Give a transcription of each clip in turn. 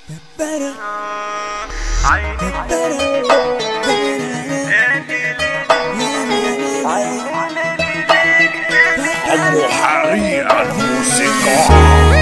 المحارية الموسيقى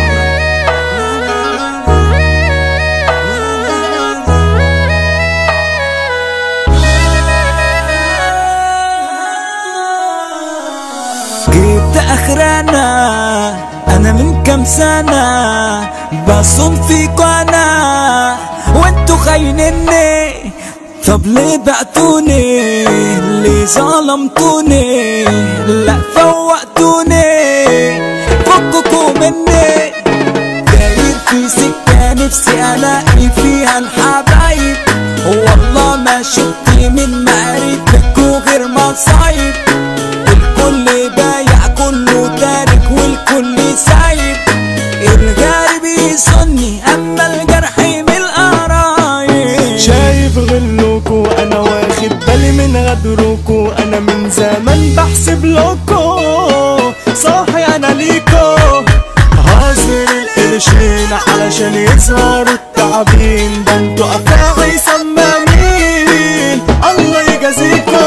جبت اخرانا انا من كام سنة بصوم فيكوا انا وانتوا خاينيني طب ليه بعتوني ليه ظلمتوني لا فوقتوني فككوا مني داير في سكة نفسي الاقي فيها الحبايب والله ما شفت من معرفتكوا غير مصايب الكل بايع كله تارك والكل سايب الغارب يصني اما الجرح من القرايب شايف غلوكو انا واخد بالي من غدروكو انا من زمان بحسب لكو صاحي انا ليكو هازر القرشين علشان يظهروا التعبين ده انتوا افاعي سمامين الله يجازيكو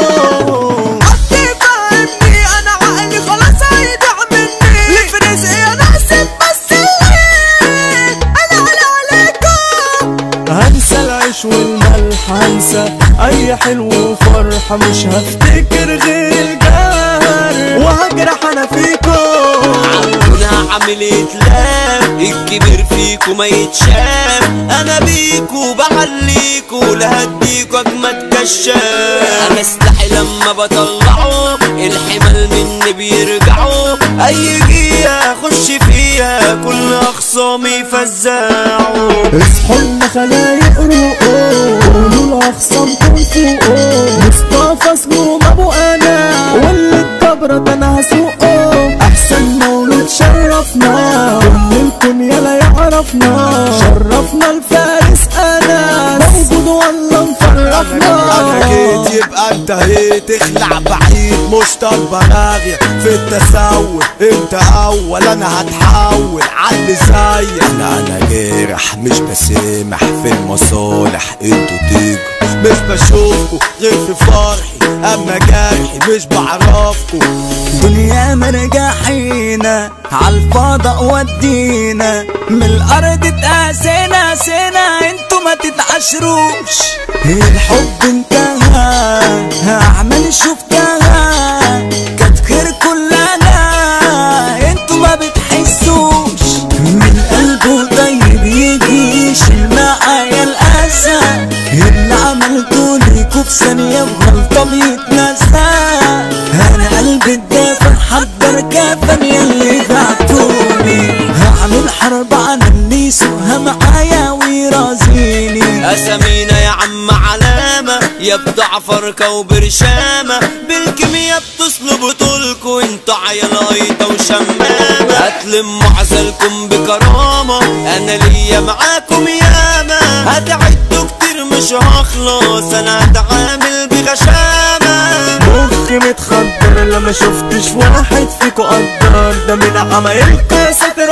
فاهمني انا عقلي خلاص هيضيع مني ليه في رزقي انا احسب بس الليل انا على عليكم هنسى العيش والملح هنسى اي حلو وفرحة مش هفتكر غير الجار وهجرح انا فيكم عمنا عامل اتلام الكبير فيكو ما يتشاف انا بيكو بعليكو لهديكو اجمد كشاف انا استحي لما بطلعه الحمل مني بيرجعوا اي جيه اخش فيها كل اخصامي يفزعوا اصحوا لنا خلايق روقوا قولوا لاخصامكم فوقوا مصطفى اسمه ابو انا واللي الجبرة ده انا هسوقه احسن مولود شرفنا كل الكون يلا يعرفنا شرفنا الفارس انا موجود والله مفرحنا انا جيت يبقى انتهيت اخلع بعيد مش طالبه راغيه في التسول انت اول انا هتحول علي زيك انا انا جارح مش بسامح في المصالح انتوا تيجوا مش بشوفكوا غير في فرحي اما جرحي مش بعرفكوا دنيا مرجحينا عالفضاء ودينا من الارض اتقاسينا سينا انتوا ما تتعشروش الحب انتهى اعمال شفتها كانت خير كلنا انتوا ما بتحسوش من قلبه طيب يجي يشيل معايا الاسى اللي عملته ليكوا في ثانيه بغلطه بيتنسى انا قلبي الدافع حضر كفن يلي بعتوني هعمل حرب على اللي يسوقها معايا ويرازيني اسامينا يا عم علامة يا بضعفر وبرشامة بالكيمياء بتصلوا بطولكوا انتوا عيال قيطة وشمامة هتلموا عسلكم بكرامة انا ليا معاكم ياما هتعدوا كتير مش هخلص انا هتعامل بغشامة مخي متخدر لما شفتش واحد فيكو قدر ده من عمايلكوا يا ساتر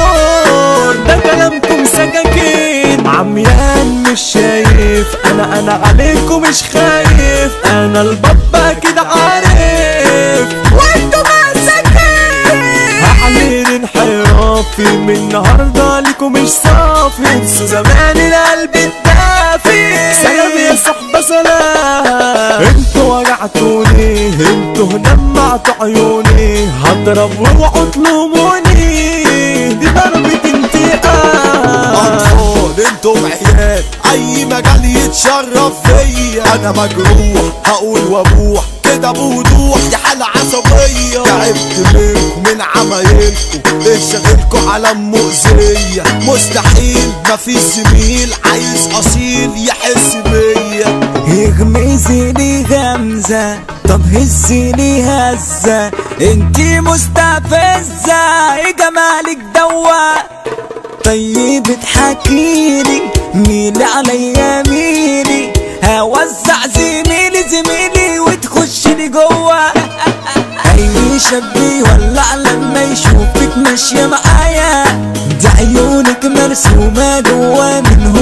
استر ده كلامكم سكاكين عميان مش شايف انا انا عليكم مش خايف انا البابا كده عارف وانتوا مساكين هعمل انحرافي من النهارده ليكم مش صافي انسوا زمان القلب الدافي سلام يا صحبة سلام انتوا وجعتوني انتوا دمعتوا عيوني هضرب واوعوا تلوموني دي ضربة انتقام اطفال انتم عيال اي مجال يتشرف فيا انا مجروح هقول وابوح كده بوضوح دي حالة عصبية تعبت منكم من عمايلكم ايه شغلكوا علم مؤذية مستحيل مفيش زميل عايز اصيل يحس بيا اغمزي لي غمزة طب هزي لي هزة انتي مستفزة ايه جمالك دوا طيب اضحكيلي ميلي عليا ميلي هوزع زميلي زميلي وتخش لي جوا اي شاب يولع لما يشوفك ماشية معايا ده عيونك مرسومة جوا منهم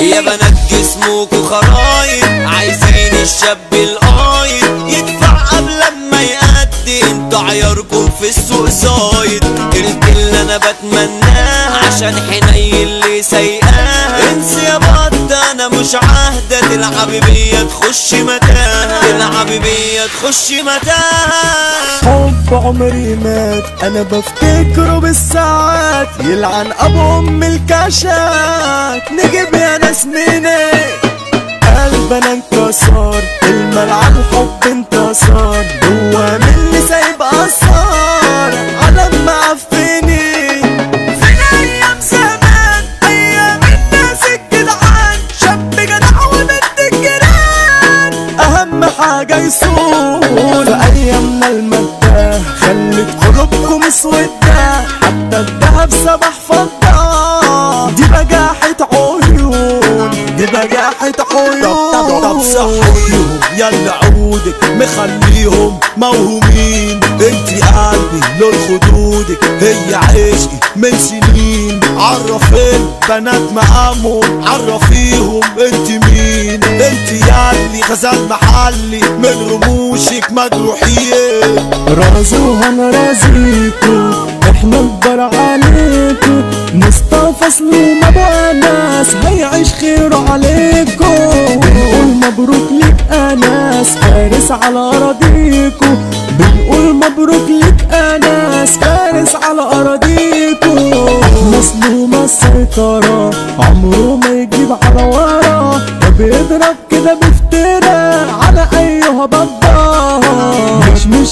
يا بنات جسمكوا خرايط عايزين الشاب القايد يدفع قبل ما يأدي انتوا عياركم في السوق زايد قلت اللي انا بتمناه عشان حنين اللي سايقاه انسي يا بط انا مش عاهدة تلعبي بيا تخش متاهة تلعبي بيا تخش متاهة حب عمري مات انا بفتكره بالساعات يلعن ابو ام الكاشات نجيب يا ناس منين قلبنا انكسر الملعب حب انتصر جوا مني سايب اثار على ما عفني فين ايام زمان ايام الناس الجدعان شاب جدع وبنت الجيران اهم حاجه يصون في ايامنا المادة خلت قلوبكم اسودة حتى الدهب سبح فضة دي بجاحة عيون دي بجاحة عيون طب طب صحيهم يلا عودك مخليهم موهومين انتي قلبي لون خدودك هي عشقي من سنين عرف البنات مقامهم عرفيهم انتي مين انتي ياللي غزال محلي من رموشك مجروحين رازوها انا رازيكو احنا نكبر عليكو مصطفى سلوم ابو انس هيعيش خيره عليكو بنقول مبروك ليك انس فارس على اراضيكو بنقول مبروك ليك انس فارس على اراضيكو مسلومة السيطرة عمره ما يجيب على ورا ده بيضرب كده بفترة على ايها بابا مش مش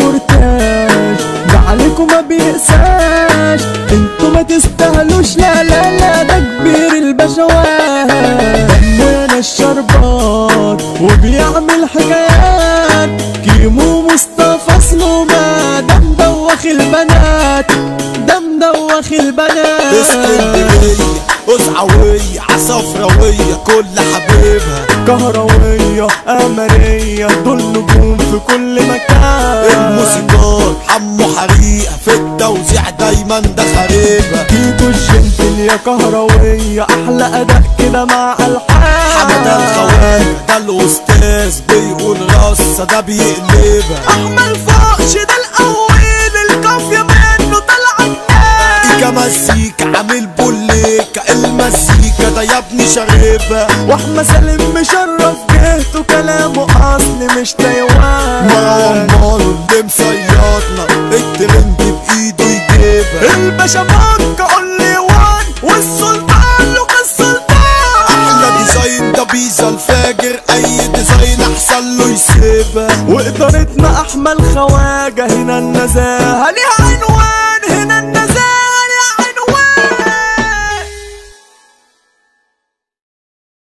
ابورتاج ده عليكم ما بيقساش انتوا ما تستاهلوش لا لا لا ده كبير البشوات دمنا الشربات وبيعمل حكايات كيمو مصطفى سلومة ده مدوخ البنات ده مدوخ البنات اسكندرية أسعوية عصفراوية كل حبيبها كهروية قمرية دول نجوم في كل مكان الموسيقار حمو حريقة في التوزيع دايما ده خريبة كيكو الجنتل يا كهروية أحلى أداء كده مع الحان حمد الخواجة ده الأستاذ بيقول رصة ده بيقلبها أحمد فوقش ده الأول القافية منه طلعت إيكا مزيكا عامل بوليكا المزيكا ده يا ابني شاربها وأحمد سالم مشرف جهته كلامه أصل مش تايوان مروان مارو اللي مصيادنا الترند بإيده يجيبها الباشا بكة قولي وان والسلطان له السلطان أحلى ديزاين ده بيزا الفاجر أي ديزاين أحسن له يسيبها وإدارتنا أحمد خواجة هنا النزاهة ليها